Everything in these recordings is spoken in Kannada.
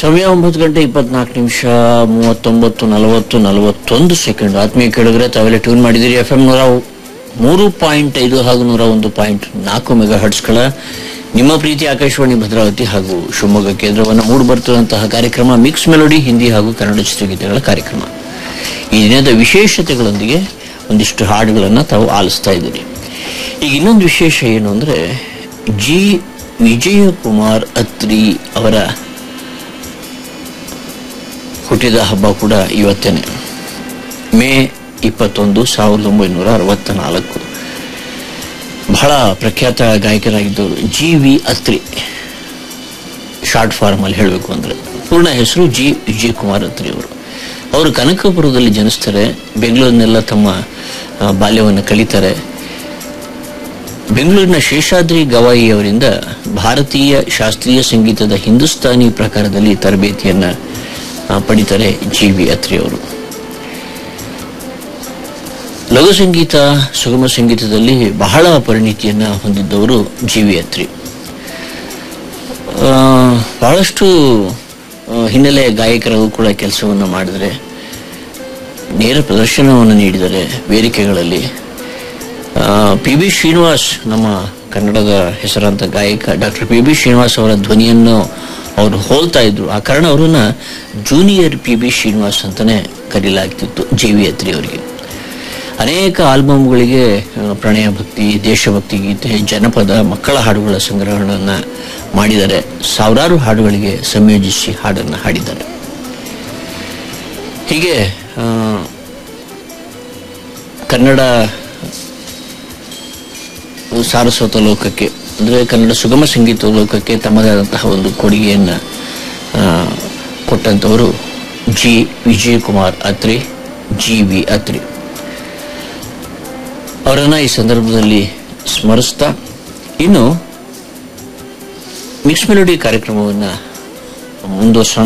ಸಮಯ ಒಂಬತ್ತು ಗಂಟೆ ಇಪ್ಪತ್ನಾಲ್ಕು ನಿಮಿಷ ಮೂವತ್ತೊಂಬತ್ತು ನಲವತ್ತು ನಲವತ್ತೊಂದು ಸೆಕೆಂಡ್ ಆತ್ಮೀಯ ಕೇಳಿದ್ರೆ ತಾವೆಲ್ಲ ಟ್ಯೂನ್ ಮಾಡಿದಿರಿ ಎಫ್ ಎಂ ನೂರ ಮೂರು ಪಾಯಿಂಟ್ ಐದು ಹಾಗೂ ನೂರ ಒಂದು ಪಾಯಿಂಟ್ ನಾಲ್ಕು ಮೆಗಾ ಹರ್ಟ್ಸ್ಗಳ ನಿಮ್ಮ ಪ್ರೀತಿ ಆಕಾಶವಾಣಿ ಭದ್ರಾವತಿ ಹಾಗೂ ಶಿವಮೊಗ್ಗ ಕೇಂದ್ರವನ್ನು ಮೂಡಿ ಬರ್ತದಂತಹ ಕಾರ್ಯಕ್ರಮ ಮಿಕ್ಸ್ ಮೆಲೋಡಿ ಹಿಂದಿ ಹಾಗೂ ಕನ್ನಡ ಚಿತ್ರಗೀತೆಗಳ ಕಾರ್ಯಕ್ರಮ ಈ ದಿನದ ವಿಶೇಷತೆಗಳೊಂದಿಗೆ ಒಂದಿಷ್ಟು ಹಾಡುಗಳನ್ನು ತಾವು ಆಲಿಸ್ತಾ ಇದ್ದೀರಿ ಈಗ ಇನ್ನೊಂದು ವಿಶೇಷ ಏನು ಅಂದರೆ ಜಿ ವಿಜಯಕುಮಾರ್ ಅತ್ರಿ ಅವರ ಹುಟ್ಟಿದ ಹಬ್ಬ ಕೂಡ ಇವತ್ತೇನೆ ಮೇ ಇಪ್ಪತ್ತೊಂದು ಸಾವಿರದ ಒಂಬೈನೂರ ಅರವತ್ತ ನಾಲ್ಕು ಬಹಳ ಪ್ರಖ್ಯಾತ ಗಾಯಕರಾಗಿದ್ದವರು G V Atri short form ಅಲ್ಲಿ ಹೇಳಬೇಕು ಅಂದ್ರೆ ಪೂರ್ಣ ಹೆಸರು ಜಿ ವಿಜಯ್ ಕುಮಾರ್ ಅತ್ರಿ ಅವರು ಅವರು ಕನಕಪುರದಲ್ಲಿ ಜನಿಸ್ತಾರೆ ಬೆಂಗಳೂರಿನೆಲ್ಲ ತಮ್ಮ ಆ, ಬಾಲ್ಯವನ್ನು ಕಳೀತಾರೆ ಬೆಂಗಳೂರಿನ ಶೇಷಾದ್ರಿ ಗವಾಯಿ ಅವರಿಂದ ಭಾರತೀಯ ಶಾಸ್ತ್ರೀಯ ಸಂಗೀತದ ಹಿಂದೂಸ್ತಾನಿ ಪ್ರಕಾರದಲ್ಲಿ ತರಬೇತಿಯನ್ನ ಆ, ಪಡಿತಾರೆ ಜಿ ವಿ ಅತ್ರಿ ಅವರು ಲಘು ಸಂಗೀತ ಸುಗಮ ಸಂಗೀತದಲ್ಲಿ ಬಹಳ ಪರಿಣಿತಿಯನ್ನ ಹೊಂದಿದ್ದವರು ಜಿ ವಿ ಅತ್ರಿ ಆ, ಬಹಳಷ್ಟು ಆ, ಹಿನ್ನೆಲೆ ಗಾಯಕರಾಗೂ ಕೂಡ ಕೆಲಸವನ್ನು ಮಾಡಿದರೆ ನೇರ ಪ್ರದರ್ಶನವನ್ನು ನೀಡಿದ್ದಾರೆ ವೇದಿಕೆಗಳಲ್ಲಿ ಪಿ ಬಿ ಶ್ರೀನಿವಾಸ್ ನಮ್ಮ ಕನ್ನಡದ ಹೆಸರಾಂತ ಗಾಯಕ ಡಾಕ್ಟರ್ ಪಿ ಬಿ ಶ್ರೀನಿವಾಸ್ ಅವರ ಧ್ವನಿಯನ್ನು ಅವರು ಹೋಲ್ತಾ ಇದ್ರು ಆ ಕಾರಣ ಅವರನ್ನ ಜೂನಿಯರ್ ಪಿ ಬಿ ಶ್ರೀನಿವಾಸ್ ಅಂತಾನೆ ಕರೀಲಾಗ್ತಿತ್ತು ಜಿ ವಿ ಅತ್ರಿ ಅವರಿಗೆ ಅನೇಕ ಆಲ್ಬಮ್ಗಳಿಗೆ ಆ, ಪ್ರಣಯ ಭಕ್ತಿ ದೇಶಭಕ್ತಿ ಗೀತೆ ಜನಪದ ಮಕ್ಕಳ ಹಾಡುಗಳ ಸಂಗ್ರಹಣವನ್ನು ಮಾಡಿದ್ದಾರೆ ಸಾವಿರಾರು ಹಾಡುಗಳಿಗೆ ಸಂಯೋಜಿಸಿ ಹಾಡನ್ನು ಹಾಡಿದ್ದಾರೆ ಹೀಗೆ ಆ, ಕನ್ನಡ ಸಾರಸ್ವತ ಲೋಕಕ್ಕೆ ಅಂದರೆ ಕನ್ನಡ ಸುಗಮ ಸಂಗೀತ ಲೋಕಕ್ಕೆ ತಮ್ಮದೇ ಆದಂತಹ ಒಂದು ಕೊಡುಗೆಯನ್ನು ಕೊಟ್ಟಂಥವರು G Vijayakumar Atri G V Atri ಅವರನ್ನ ಈ ಸಂದರ್ಭದಲ್ಲಿ ಸ್ಮರಿಸ್ತಾ ಇನ್ನು ಮಿಕ್ಸ್ ಮೆಲೋಡಿ ಕಾರ್ಯಕ್ರಮವನ್ನು ಮುಂದುವರ್ಸೋಣ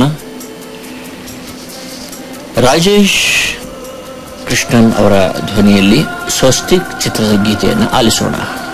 ರಾಜೇಶ್ ಕೃಷ್ಣನ್ ಅವರ ಧ್ವನಿಯಲ್ಲಿ ಸ್ವಸ್ತಿಕ್ ಚಿತ್ರದ ಗೀತೆಯನ್ನು ಆಲಿಸೋಣ